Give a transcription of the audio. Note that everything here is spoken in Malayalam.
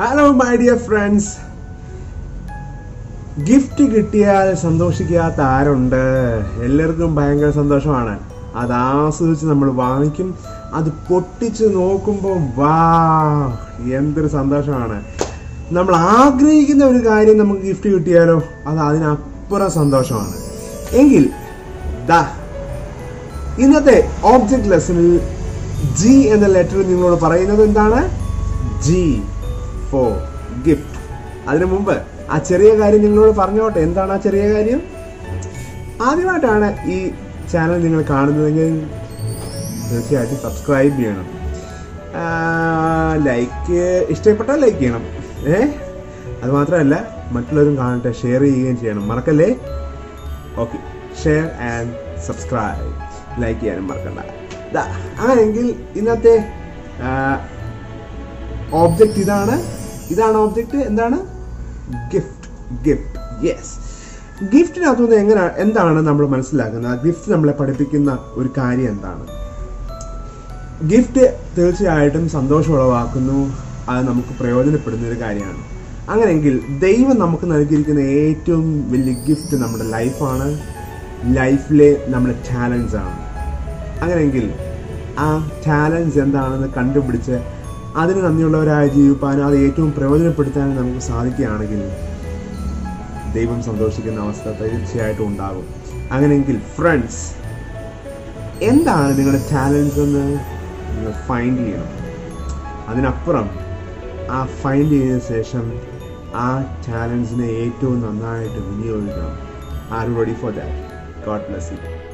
hello my dear friends gift കിട്ടിയാൽ സന്തോഷിക്കാത്ത ആരുണ്ട് എല്ലാവർക്കും ഭയങ്കര സന്തോഷമാണ് അത് ആസ്വദിച്ച് നമ്മൾ വാങ്ങിക്കും അത് പൊട്ടിച്ച് നോക്കുമ്പോൾ വാ എന്തൊരു സന്തോഷമാണ് നമ്മൾ ആഗ്രഹിക്കുന്ന ഒരു കാര്യം നമുക്ക് ഗിഫ്റ്റ് കിട്ടിയാലോ അത് അതിനപ്പുറം സന്തോഷമാണ് എങ്കിൽ ദാ ഇന്നത്തെ ഓബ്ജക്ട് ലെസണിൽ ജി എന്ന ലെറ്റർ നിങ്ങളോട് പറയുന്നത് എന്താണ് ജി ഫോർ ഗിഫ്റ്റ് അതിനു മുമ്പ് ആ ചെറിയ കാര്യം നിങ്ങളോട് പറഞ്ഞോട്ടെ എന്താണ് ആ ചെറിയ കാര്യം ആദ്യമായിട്ടാണ് ഈ ചാനൽ നിങ്ങൾ കാണുന്നതെങ്കിൽ തീർച്ചയായിട്ടും സബ്സ്ക്രൈബ് ചെയ്യണം ലൈക്ക് ഇഷ്ടപ്പെട്ടാൽ ലൈക്ക് ചെയ്യണം ഏ അത് മാത്രമല്ല മറ്റുള്ളവരും കാണട്ടെ ഷെയർ ചെയ്യുകയും ചെയ്യണം മറക്കല്ലേ okay share and subscribe like ചെയ്യാനും മറക്കണ്ട ദാ, അങ്ങനെയെങ്കിൽ ഇന്നത്തെ ഓബ്ജക്റ്റ് ഇതാണ് ഇതാണ് ഓബ്ജക്റ്റ് എന്താണ് ഗിഫ്റ്റ് ഗിഫ്റ്റ് യെസ് ഗിഫ്റ്റിനകത്തുനിന്ന് എങ്ങനെ എന്താണ് നമ്മൾ മനസ്സിലാക്കുന്നത് ഗിഫ്റ്റ് നമ്മളെ പഠിപ്പിക്കുന്ന ഒരു കാര്യം എന്താണ് ഗിഫ്റ്റ് തീർച്ചയായിട്ടും സന്തോഷം ഉളവാക്കുന്നു അത് നമുക്ക് പ്രയോജനപ്പെടുന്ന ഒരു കാര്യമാണ് അങ്ങനെയെങ്കിൽ ദൈവം നമുക്ക് നൽകിയിരിക്കുന്ന ഏറ്റവും വലിയ ഗിഫ്റ്റ് നമ്മുടെ ലൈഫാണ് ലൈഫിലെ നമ്മുടെ ടാലൻസ് ആണ് അങ്ങനെയെങ്കിൽ ആ ടാലൻസ് എന്താണെന്ന് കണ്ടുപിടിച്ച് അതിന് നന്ദിയുള്ളവരായി ജീവിപ്പാനും അത് ഏറ്റവും പ്രയോജനപ്പെടുത്താനും നമുക്ക് സാധിക്കുകയാണെങ്കിൽ ദൈവം സന്തോഷിക്കുന്ന അവസ്ഥ തീർച്ചയായിട്ടും ഉണ്ടാകും അങ്ങനെയെങ്കിൽ ഫ്രണ്ട്സ് എന്താണ് നിങ്ങളുടെ ടാലൻസ് എന്ന് നിങ്ങൾ ഫൈൻഡ് ചെയ്യണം അതിനപ്പുറം ആ ഫൈൻഡ് ചെയ്തതിനു ശേഷം ആ ടാലൻസിനെ ഏറ്റവും നന്നായിട്ട് വിനിയോഗിക്കണം are ready for that god bless U